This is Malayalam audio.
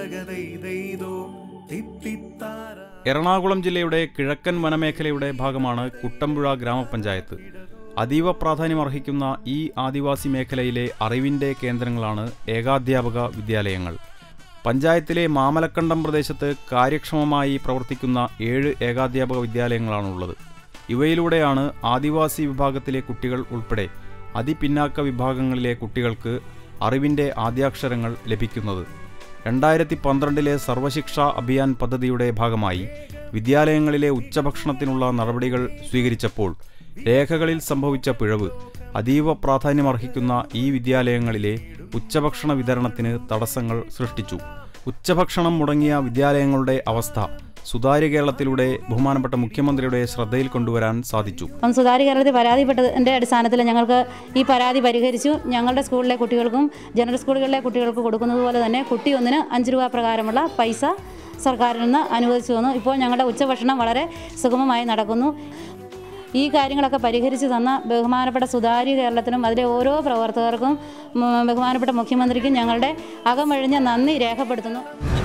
തകതൈതൈതോ തിത്തിത്താര എറണാകുളം ജില്ലയുടെ കിഴക്കൻ വനമേഖലയുടെ ഭാഗമാണ് കുട്ടമ്പുഴ ഗ്രാമപഞ്ചായത്ത് അതീവ പ്രാധാന്യമർഹിക്കുന്ന ഈ ആദിവാസി മേഖലയിലെ അറിവിൻ്റെ കേന്ദ്രങ്ങളാണ് ഏകാധ്യാപക വിദ്യാലയങ്ങൾ പഞ്ചായത്തിലെ മാമലക്കണ്ടം പ്രദേശത്ത് കാര്യക്ഷമമായി പ്രവർത്തിക്കുന്ന ഏഴ് ഏകാധ്യാപക വിദ്യാലയങ്ങളാണുള്ളത് ഇവയിലൂടെയാണ് ആദിവാസി വിഭാഗത്തിലെ കുട്ടികൾ ഉൾപ്പെടെ അതിപിന്നാക്ക വിഭാഗങ്ങളിലെ കുട്ടികൾക്ക് അറിവിൻ്റെ ആദ്യാക്ഷരങ്ങൾ ലഭിക്കുന്നത് രണ്ടായിരത്തി പന്ത്രണ്ടിലെ സർവശിക്ഷ അഭിയാൻ പദ്ധതിയുടെ ഭാഗമായി വിദ്യാലയങ്ങളിലെ ഉച്ചഭക്ഷണത്തിനുള്ള നടപടികൾ സ്വീകരിച്ചപ്പോൾ രേഖകളിൽ സംഭവിച്ച പിഴവ് അതീവ പ്രാധാന്യമർഹിക്കുന്ന ഈ വിദ്യാലയങ്ങളിലെ ഉച്ചഭക്ഷണ വിതരണത്തിന് തടസ്സങ്ങൾ സൃഷ്ടിച്ചു ഉച്ചഭക്ഷണം മുടങ്ങിയ വിദ്യാലയങ്ങളുടെ അവസ്ഥ സുതാര്യ കേരളത്തിലൂടെ ബഹുമാനപ്പെട്ട മുഖ്യമന്ത്രിയുടെ ശ്രദ്ധയിൽ കൊണ്ടുവരാൻ സാധിച്ചു അപ്പം സുതാര്യ കേരളത്തിൽ പരാതിപ്പെട്ടതിൻ്റെ അടിസ്ഥാനത്തിൽ ഞങ്ങൾക്ക് ഈ പരാതി പരിഹരിച്ചു ഞങ്ങളുടെ സ്കൂളിലെ കുട്ടികൾക്കും ജനറൽ സ്കൂളുകളിലെ കുട്ടികൾക്ക് കൊടുക്കുന്നത് പോലെ തന്നെ കുട്ടി ഒന്നിന് അഞ്ച് രൂപ പ്രകാരമുള്ള പൈസ സർക്കാരിൽ നിന്ന് അനുവദിച്ചു തന്നു ഇപ്പോൾ ഞങ്ങളുടെ ഉച്ചഭക്ഷണം വളരെ സുഗമമായി നടക്കുന്നു ഈ കാര്യങ്ങളൊക്കെ പരിഹരിച്ച് തന്ന ബഹുമാനപ്പെട്ട സുതാര്യ കേരളത്തിനും അതിലെ ഓരോ പ്രവർത്തകർക്കും ഉം, ബഹുമാനപ്പെട്ട മുഖ്യമന്ത്രിക്കും ഞങ്ങളുടെ അകമഴിഞ്ഞ നന്ദി രേഖപ്പെടുത്തുന്നു